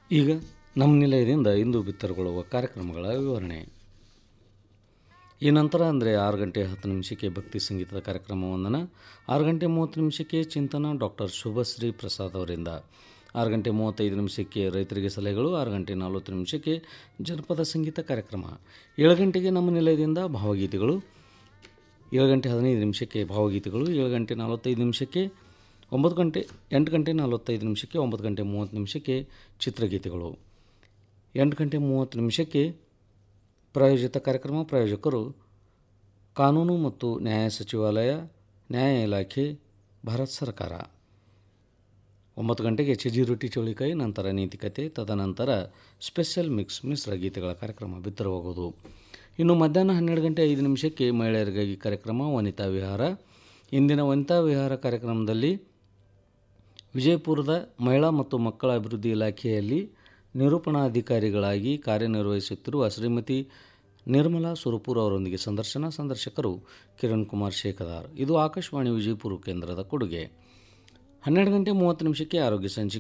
ಈಗ ನಮ್ಮ ನಿಲಯದಿಂದ ಇಂದು ಬಿತ್ತರಗೊಳ್ಳುವ ಕಾರ್ಯಕ್ರಮಗಳ ವಿವರಣೆ ಈ ನಂತರ ಅಂದರೆ ಆರು ಗಂಟೆ ಹತ್ತು ನಿಮಿಷಕ್ಕೆ ಭಕ್ತಿ ಸಂಗೀತದ ಕಾರ್ಯಕ್ರಮ ವಂದನ ಆರು ಗಂಟೆ ಮೂವತ್ತು ನಿಮಿಷಕ್ಕೆ ಚಿಂತನ ಡಾಕ್ಟರ್ ಶುಭಶ್ರೀ ಪ್ರಸಾದ್ ಅವರಿಂದ ಆರು ಗಂಟೆ ಮೂವತ್ತೈದು ನಿಮಿಷಕ್ಕೆ ರೈತರಿಗೆ ಸಲಹೆಗಳು ಆರು ಗಂಟೆ ನಲವತ್ತು ನಿಮಿಷಕ್ಕೆ ಜನಪದ ಸಂಗೀತ ಕಾರ್ಯಕ್ರಮ ಏಳು ಗಂಟೆಗೆ ನಮ್ಮ ನಿಲಯದಿಂದ ಭಾವಗೀತೆಗಳು ಏಳು ಗಂಟೆ ಹದಿನೈದು ನಿಮಿಷಕ್ಕೆ ಭಾವಗೀತೆಗಳು ಏಳು ಗಂಟೆ ನಲವತ್ತೈದು ನಿಮಿಷಕ್ಕೆ ಒಂಬತ್ತು ಗಂಟೆ ಎಂಟು ಗಂಟೆ ನಲವತ್ತೈದು ನಿಮಿಷಕ್ಕೆ ಒಂಬತ್ತು ಗಂಟೆ ಮೂವತ್ತು ನಿಮಿಷಕ್ಕೆ ಚಿತ್ರಗೀತೆಗಳು ಎಂಟು ಗಂಟೆ ಮೂವತ್ತು ನಿಮಿಷಕ್ಕೆ ಪ್ರಾಯೋಜಿತ ಕಾರ್ಯಕ್ರಮ ಪ್ರಾಯೋಜಕರು ಕಾನೂನು ಮತ್ತು ನ್ಯಾಯ ಸಚಿವಾಲಯ ನ್ಯಾಯ ಇಲಾಖೆ ಭಾರತ ಸರ್ಕಾರ ಒಂಬತ್ತು ಗಂಟೆಗೆ ಚಿಜಿ ರೊಟ್ಟಿ ಚೌಳಿಕಾಯಿ ನಂತರ ನೀತಿಕತೆ ತದನಂತರ ಸ್ಪೆಷಲ್ ಮಿಕ್ಸ್ ಮಿಶ್ರ ಗೀತೆಗಳ ಕಾರ್ಯಕ್ರಮ ಬಿತ್ತರವಾಗುವುದು ಇನ್ನು ಮಧ್ಯಾಹ್ನ ಹನ್ನೆರಡು ಗಂಟೆ ಐದು ನಿಮಿಷಕ್ಕೆ ಮಹಿಳೆಯರಿಗಾಗಿ ಕಾರ್ಯಕ್ರಮ ವನಿತಾ ವಿಹಾರ ಇಂದಿನ ವನಿತಾ ವಿಹಾರ ಕಾರ್ಯಕ್ರಮದಲ್ಲಿ ವಿಜಯಪುರದ ಮಹಿಳಾ ಮತ್ತು ಮಕ್ಕಳ ಅಭಿವೃದ್ಧಿ ಇಲಾಖೆಯಲ್ಲಿ ನಿರೂಪಣಾಧಿಕಾರಿಗಳಾಗಿ ಕಾರ್ಯನಿರ್ವಹಿಸುತ್ತಿರುವ ಶ್ರೀಮತಿ ನಿರ್ಮಲಾ ಸುರಪುರ್ ಅವರೊಂದಿಗೆ ಸಂದರ್ಶನ ಸಂದರ್ಶಕರು ಕಿರಣ್ ಕುಮಾರ್ ಶೇಖದಾರ್ ಇದು ಆಕಾಶವಾಣಿ ವಿಜಯಪುರ ಕೇಂದ್ರದ ಕೊಡುಗೆ ಹನ್ನೆರಡು ಗಂಟೆ ಮೂವತ್ತು ನಿಮಿಷಕ್ಕೆ ಆರೋಗ್ಯ ಸಂಚಿಕೆ